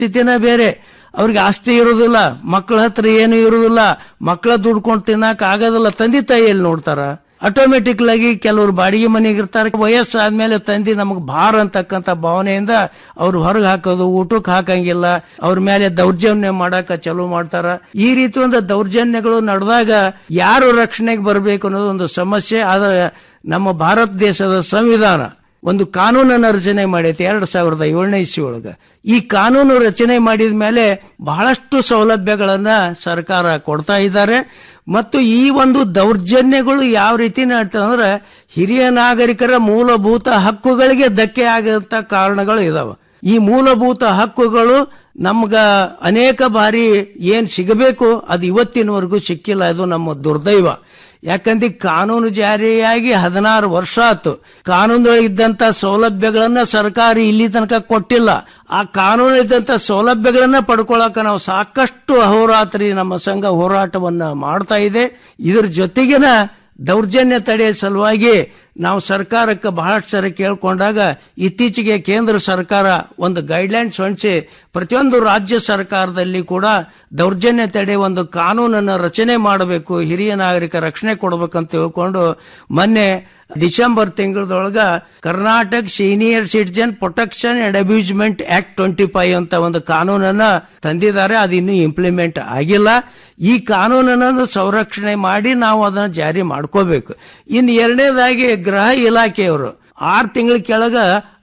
ಪರಿಸ್ಥಿತಿನೇ ಬೇರೆ ಅವ್ರಿಗೆ ಆಸ್ತಿ ಇರುವುದಿಲ್ಲ ಮಕ್ಕಳ ಹತ್ರ ಏನು ಇರುವುದಿಲ್ಲ ಮಕ್ಕಳ ದುಡ್ಕೊಂಡು ತಿನ್ನಕ್ ಆಗೋದಿಲ್ಲ ತಂದೆ ತಾಯಿ ಎಲ್ಲಿ ನೋಡ್ತಾರ ಆಟೋಮೆಟಿಕ್ ಆಗಿ ಕೆಲವರು ಬಾಡಿಗೆ ಮನೆಗೆ ಇರ್ತಾರೆ ವಯಸ್ಸಾದ್ಮೇಲೆ ತಂದೆ ನಮಗೆ ಭಾರ ಅಂತಕ್ಕಂಥ ಭಾವನೆಯಿಂದ ಅವ್ರು ಹೊರಗೆ ಹಾಕೋದು ಊಟಕ್ಕೆ ಹಾಕಂಗಿಲ್ಲ ಅವ್ರ ಮೇಲೆ ದೌರ್ಜನ್ಯ ಮಾಡಾಕ ಚಲೋ ಮಾಡ್ತಾರ ಈ ರೀತಿ ಒಂದು ದೌರ್ಜನ್ಯಗಳು ನಡೆದಾಗ ಯಾರು ರಕ್ಷಣೆಗೆ ಬರಬೇಕು ಅನ್ನೋದು ಒಂದು ಸಮಸ್ಯೆ ಆದ್ರೆ ನಮ್ಮ ಭಾರತ ದೇಶದ ಸಂವಿಧಾನ ಒಂದು ಕಾನೂನನ್ನ ರಚನೆ ಮಾಡೈತೆ ಎರಡ್ ಸಾವಿರದ ಏಳನೇ ಇಸ್ವಿ ಒಳಗ ಈ ಕಾನೂನು ರಚನೆ ಮಾಡಿದ ಮೇಲೆ ಬಹಳಷ್ಟು ಸೌಲಭ್ಯಗಳನ್ನ ಸರ್ಕಾರ ಕೊಡ್ತಾ ಇದ್ದಾರೆ ಮತ್ತು ಈ ಒಂದು ದೌರ್ಜನ್ಯಗಳು ಯಾವ ರೀತಿ ನಡ್ತವೆ ಅಂದ್ರೆ ಹಿರಿಯ ನಾಗರಿಕರ ಮೂಲಭೂತ ಹಕ್ಕುಗಳಿಗೆ ಧಕ್ಕೆ ಆಗಂತ ಕಾರಣಗಳು ಇದಾವೆ ಈ ಮೂಲಭೂತ ಹಕ್ಕುಗಳು ನಮ್ಗ ಅನೇಕ ಬಾರಿ ಏನ್ ಸಿಗಬೇಕು ಅದು ಇವತ್ತಿನವರೆಗೂ ಸಿಕ್ಕಿಲ್ಲ ಅದು ನಮ್ಮ ದುರ್ದೈವ ಯಾಕಂದ್ರೆ ಕಾನೂನು ಜಾರಿಯಾಗಿ ಹದಿನಾರು ವರ್ಷ ಆಯ್ತು ಕಾನೂನೊಳಗೆ ಇದ್ದಂತ ಸೌಲಭ್ಯಗಳನ್ನ ಸರ್ಕಾರ ಇಲ್ಲಿ ತನಕ ಕೊಟ್ಟಿಲ್ಲ ಆ ಕಾನೂನು ಇದ್ದಂತ ಸೌಲಭ್ಯಗಳನ್ನ ಪಡ್ಕೊಳಕ ನಾವು ಸಾಕಷ್ಟು ಅಹೋರಾತ್ರಿ ನಮ್ಮ ಸಂಘ ಹೋರಾಟವನ್ನ ಮಾಡ್ತಾ ಇದೆ ಇದ್ರ ಜೊತೆಗಿನ ದೌರ್ಜನ್ಯ ತಡೆಯ ಸಲುವಾಗಿ ನಾವು ಸರ್ಕಾರಕ್ಕೆ ಬಹಳಷ್ಟು ಸರಿ ಕೇಳ್ಕೊಂಡಾಗ ಇತ್ತೀಚೆಗೆ ಕೇಂದ್ರ ಸರ್ಕಾರ ಒಂದು ಗೈಡ್ಲೈನ್ಸ್ ಹೊಂದಿಸಿ ಪ್ರತಿಯೊಂದು ರಾಜ್ಯ ಸರ್ಕಾರದಲ್ಲಿ ಕೂಡ ದೌರ್ಜನ್ಯ ತಡೆ ಒಂದು ಕಾನೂನನ್ನು ರಚನೆ ಮಾಡಬೇಕು ಹಿರಿಯ ನಾಗರಿಕ ರಕ್ಷಣೆ ಕೊಡಬೇಕಂತ ತಿಳ್ಕೊಂಡು ಮೊನ್ನೆ ಡಿಸೆಂಬರ್ ತಿಂಗಳದೊಳಗ Karnataka senior citizen protection and abusement act twenty five ಅಂತ ಒಂದು ಕಾನೂನನ್ನ ತಂದಿದ್ದಾರೆ ಅದು ಇನ್ನೂ ಇಂಪ್ಲಿಮೆಂಟ್ ಆಗಿಲ್ಲ ಈ ಕಾನೂನನ್ನು ಸಂರಕ್ಷಣೆ ಮಾಡಿ ನಾವು ಅದನ್ನ ಜಾರಿ ಮಾಡ್ಕೋಬೇಕು ಇನ್ನು ಎರಡನೇದಾಗಿ ಗೃಹ ಇಲಾಖೆಯವರು ಆರು ತಿಂಗಳ ಕೆಳಗ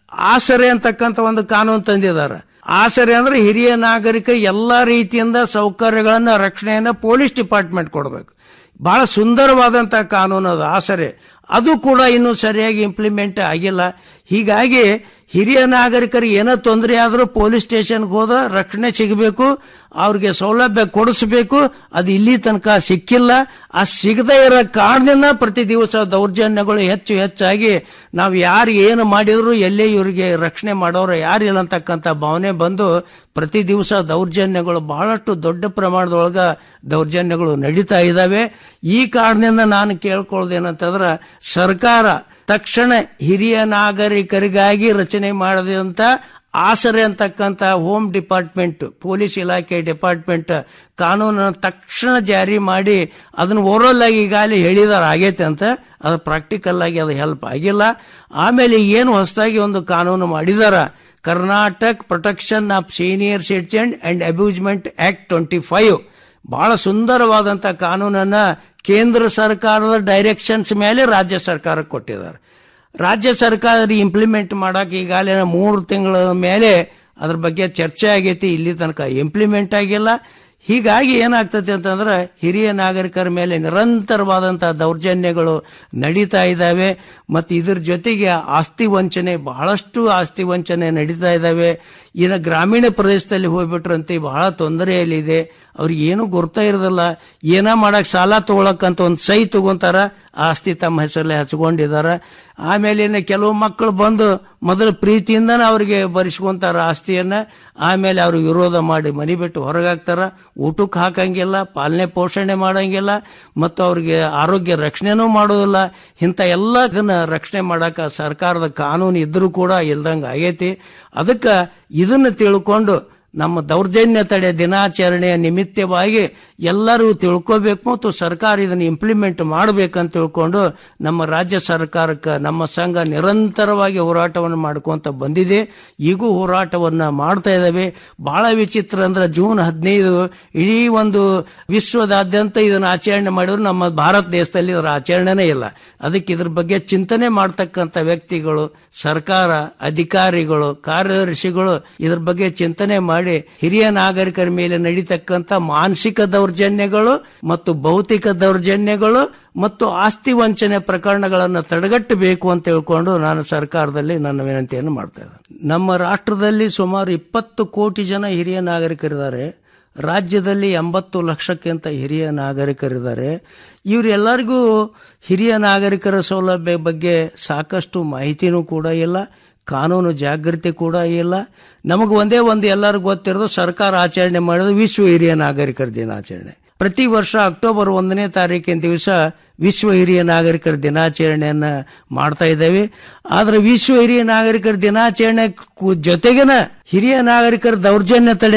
ಆಸರೆ ಅಂತಕ್ಕಂಥ ಒಂದು ಕಾನೂನು ತಂದಿದ್ದಾರೆ ಆಸರೆ ಅಂದ್ರೆ ಹಿರಿಯ ನಾಗರಿಕ ಎಲ್ಲಾ ರೀತಿಯಿಂದ ಸೌಕರ್ಯಗಳನ್ನ ರಕ್ಷಣೆಯನ್ನ ಪೊಲೀಸ್ ಡಿಪಾರ್ಟ್ಮೆಂಟ್ ಕೊಡಬೇಕು ಬಹಳ ಸುಂದರವಾದಂತ ಕಾನೂನು ಅದು ಆಸರೆ ಅದು ಕೂಡ ಇನ್ನೂ ಸರಿಯಾಗಿ ಇಂಪ್ಲಿಮೆಂಟ್ ಆಗಿಲ್ಲ ಹೀಗಾಗಿ ಹಿರಿಯ ನಾಗರಿಕರಿಗೆ ಏನೋ ತೊಂದರೆ ಆದರೂ ಪೊಲೀಸ್ ಸ್ಟೇಷನ್ಗೆ ಹೋದ ರಕ್ಷಣೆ ಸಿಗಬೇಕು ಅವ್ರಿಗೆ ಸೌಲಭ್ಯ ಕೊಡಿಸಬೇಕು ಅದು ಇಲ್ಲಿ ತನಕ ಸಿಕ್ಕಿಲ್ಲ ಆ ಸಿಗದೇ ಇರೋ ಕಾರಣದಿಂದ ಪ್ರತಿ ದಿವಸ ದೌರ್ಜನ್ಯಗಳು ಹೆಚ್ಚು ಹೆಚ್ಚಾಗಿ ನಾವು ಯಾರು ಏನು ಮಾಡಿದ್ರು ಎಲ್ಲೇ ಇವರಿಗೆ ರಕ್ಷಣೆ ಮಾಡೋರು ಯಾರಿಲ್ಲ ಅಂತಕ್ಕಂಥ ಭಾವನೆ ಬಂದು ಪ್ರತಿ ದಿವಸ ದೌರ್ಜನ್ಯಗಳು ಬಹಳಷ್ಟು ದೊಡ್ಡ ಪ್ರಮಾಣದೊಳಗ ದೌರ್ಜನ್ಯಗಳು ನಡೀತಾ ಇದ್ದಾವೆ ಈ ಕಾರಣದಿಂದ ನಾನು ಕೇಳ್ಕೊಳ್ಳೋದೇನಂತಂದ್ರೆ ಸರ್ಕಾರ ತಕ್ಷಣ ಹಿರಿಯ ನಾಗರಿಕರಿಗಾಗಿ ರಚನೆ ಮಾಡದಂತ ಆಸರೆ ಅಂತಕ್ಕಂಥ ಹೋಮ್ ಡಿಪಾರ್ಟ್ಮೆಂಟ್ ಪೊಲೀಸ್ ಇಲಾಖೆ ಡಿಪಾರ್ಟ್ಮೆಂಟ್ ಕಾನೂನನ್ನು ತಕ್ಷಣ ಜಾರಿ ಮಾಡಿ ಅದನ್ನು ಓವರಲ್ ಆಗಿ ಈಗಾಗಲೇ ಹೇಳಿದಾರೆ ಆಗೈತೆ ಅಂತ ಅದು ಪ್ರಾಕ್ಟಿಕಲ್ ಆಗಿ ಅದು ಹೆಲ್ಪ್ ಆಗಿಲ್ಲ ಆಮೇಲೆ ಏನು ಹೊಸದಾಗಿ ಒಂದು ಕಾನೂನು ಮಾಡಿದಾರ Karnataka protection of senior citizen and abusement act twenty five ಬಹಳ ಸುಂದರವಾದಂತ ಕಾನೂನನ್ನ ಕೇಂದ್ರ ಸರ್ಕಾರದ ಡೈರೆಕ್ಷನ್ಸ್ ಮೇಲೆ ರಾಜ್ಯ ಸರ್ಕಾರಕ್ಕೆ ಕೊಟ್ಟಿದ್ದಾರೆ ರಾಜ್ಯ ಸರ್ಕಾರ ಇಂಪ್ಲಿಮೆಂಟ್ ಮಾಡಕ್ಕೆ ಈಗಾಗಲೇ ಮೂರು ತಿಂಗಳ ಮೇಲೆ ಅದ್ರ ಬಗ್ಗೆ ಚರ್ಚೆ ಆಗೈತಿ ಇಲ್ಲಿ ತನಕ ಇಂಪ್ಲಿಮೆಂಟ್ ಆಗಿಲ್ಲ ಹೀಗಾಗಿ ಏನಾಗ್ತದೆ ಅಂತಂದ್ರೆ ಹಿರಿಯ ನಾಗರಿಕರ ಮೇಲೆ ನಿರಂತರವಾದಂತಹ ದೌರ್ಜನ್ಯಗಳು ನಡೀತಾ ಇದ್ದಾವೆ ಮತ್ತು ಇದ್ರ ಜೊತೆಗೆ ಆಸ್ತಿ ವಂಚನೆ ಬಹಳಷ್ಟು ಆಸ್ತಿ ವಂಚನೆ ನಡೀತಾ ಇದ್ದಾವೆ ಇನ್ನು ಗ್ರಾಮೀಣ ಪ್ರದೇಶದಲ್ಲಿ ಹೋಗ್ಬಿಟ್ರಂತೆ ಬಹಳ ತೊಂದರೆಯಲ್ಲಿದೆ ಅವ್ರಿಗೆ ಏನು ಗುರ್ತಾ ಇರೋದಿಲ್ಲ ಏನ ಮಾಡಕ್ ಸಾಲ ತಗೊಳಕ್ಕಂತ ಒಂದು ಸೈ ತಗೊಂತಾರ ಆಸ್ತಿ ತಮ್ಮ ಹೆಸರಲ್ಲೇ ಹಚ್ಕೊಂಡಿದಾರ ಆಮೇಲೆ ಇನ್ನು ಕೆಲವು ಮಕ್ಕಳು ಬಂದು ಮೊದಲು ಪ್ರೀತಿಯಿಂದನೇ ಅವ್ರಿಗೆ ಬರೆಸ್ಕೊಂತಾರ ಆಸ್ತಿಯನ್ನ ಆಮೇಲೆ ಅವ್ರಿಗೆ ವಿರೋಧ ಮಾಡಿ ಮನಿ ಬಿಟ್ಟು ಹೊರಗಾಗ್ತಾರ ಊಟಕ್ಕೆ ಹಾಕಂಗಿಲ್ಲ ಪಾಲನೆ ಪೋಷಣೆ ಮಾಡಂಗಿಲ್ಲ ಮತ್ತು ಅವ್ರಿಗೆ ಆರೋಗ್ಯ ರಕ್ಷಣೆನೂ ಮಾಡೋದಿಲ್ಲ ಇಂಥ ಎಲ್ಲ ಇದನ್ನ ರಕ್ಷಣೆ ಮಾಡಕ ಸರ್ಕಾರದ ಕಾನೂನು ಇದ್ರೂ ಕೂಡ ಇಲ್ದಂಗ ಆಗೈತಿ ಅದಕ್ಕೆ ಇದನ್ನು ತಿಳ್ಕೊಂಡು ನಮ್ಮ ದೌರ್ಜನ್ಯ ತಡೆ ದಿನಾಚರಣೆಯ ನಿಮಿತ್ತವಾಗಿ ಎಲ್ಲರೂ ತಿಳ್ಕೋಬೇಕು ಮತ್ತು ಸರ್ಕಾರ ಇದನ್ನು ಇಂಪ್ಲಿಮೆಂಟ್ ಮಾಡಬೇಕಂತ ತಿಳ್ಕೊಂಡು ನಮ್ಮ ರಾಜ್ಯ ಸರ್ಕಾರಕ್ಕೆ ನಮ್ಮ ಸಂಘ ನಿರಂತರವಾಗಿ ಹೋರಾಟವನ್ನು ಮಾಡ್ಕೊಂತ ಬಂದಿದೆ ಈಗೂ ಹೋರಾಟವನ್ನ ಮಾಡ್ತಾ ಇದ್ದಾವೆ ಬಹಳ ವಿಚಿತ್ರ ಅಂದ್ರೆ ಜೂನ್ ಹದಿನೈದು ಇಡೀ ಒಂದು ವಿಶ್ವದಾದ್ಯಂತ ಇದನ್ನು ಆಚರಣೆ ಮಾಡಿದ್ರು ನಮ್ಮ ಭಾರತ ದೇಶದಲ್ಲಿ ಇದರ ಆಚರಣೆನೇ ಇಲ್ಲ ಅದಕ್ಕೆ ಇದ್ರ ಬಗ್ಗೆ ಚಿಂತನೆ ಮಾಡ್ತಕ್ಕಂಥ ವ್ಯಕ್ತಿಗಳು ಸರ್ಕಾರ ಅಧಿಕಾರಿಗಳು ಕಾರ್ಯದರ್ಶಿಗಳು ಇದ್ರ ಬಗ್ಗೆ ಚಿಂತನೆ ಮಾಡಿ ಹಿರಿಯ ನಾಗರಿಕರ ಮೇಲೆ ನಡೀತಕ್ಕಂಥ ಮಾನಸಿಕ ದೌರ್ಜನ್ಯಗಳು ಮತ್ತು ಭೌತಿಕ ದೌರ್ಜನ್ಯಗಳು ಮತ್ತು ಆಸ್ತಿ ವಂಚನೆ ಪ್ರಕರಣಗಳನ್ನು ತಡೆಗಟ್ಟಬೇಕು ಅಂತ ಹೇಳ್ಕೊಂಡು ನಾನು ಸರ್ಕಾರದಲ್ಲಿ ನನ್ನ ವಿನಂತಿಯನ್ನು ಮಾಡ್ತಾ ಇದ್ದೇನೆ ನಮ್ಮ ರಾಷ್ಟ್ರದಲ್ಲಿ ಸುಮಾರು ಇಪ್ಪತ್ತು ಕೋಟಿ ಜನ ಹಿರಿಯ ನಾಗರಿಕರಿದ್ದಾರೆ ರಾಜ್ಯದಲ್ಲಿ ಎಂಬತ್ತು ಲಕ್ಷಕ್ಕಿಂತ ಹಿರಿಯ ನಾಗರಿಕರಿದ್ದಾರೆ ಇವರೆಲ್ಲರಿಗೂ ಹಿರಿಯ ನಾಗರಿಕರ ಸೌಲಭ್ಯ ಬಗ್ಗೆ ಸಾಕಷ್ಟು ಮಾಹಿತಿನೂ ಕೂಡ ಇಲ್ಲ ಕಾನೂನು ಜಾಗೃತಿ ಕೂಡ ಇಲ್ಲ ನಮಗೆ ಒಂದೇ ಒಂದು ಎಲ್ಲರಿಗೂ ಗೊತ್ತಿರೋದು ಸರ್ಕಾರ ಆಚರಣೆ ಮಾಡೋದು ವಿಶ್ವ ಹಿರಿಯ ನಾಗರಿಕರ ದಿನಾಚರಣೆ ಪ್ರತಿ ವರ್ಷ ಅಕ್ಟೋಬರ್ ಒಂದನೇ ತಾರೀಕಿನ ದಿವಸ ವಿಶ್ವ ಹಿರಿಯ ನಾಗರಿಕರ ದಿನಾಚರಣೆಯನ್ನ ಮಾಡ್ತಾ ಇದ್ದೇವೆ ಆದ್ರೆ ವಿಶ್ವ ಹಿರಿಯ ನಾಗರಿಕರ ದಿನಾಚರಣೆ ಕು- ಜೊತೆಗಿನ ಹಿರಿಯ ನಾಗರಿಕರ ದೌರ್ಜನ್ಯ ತಡೆ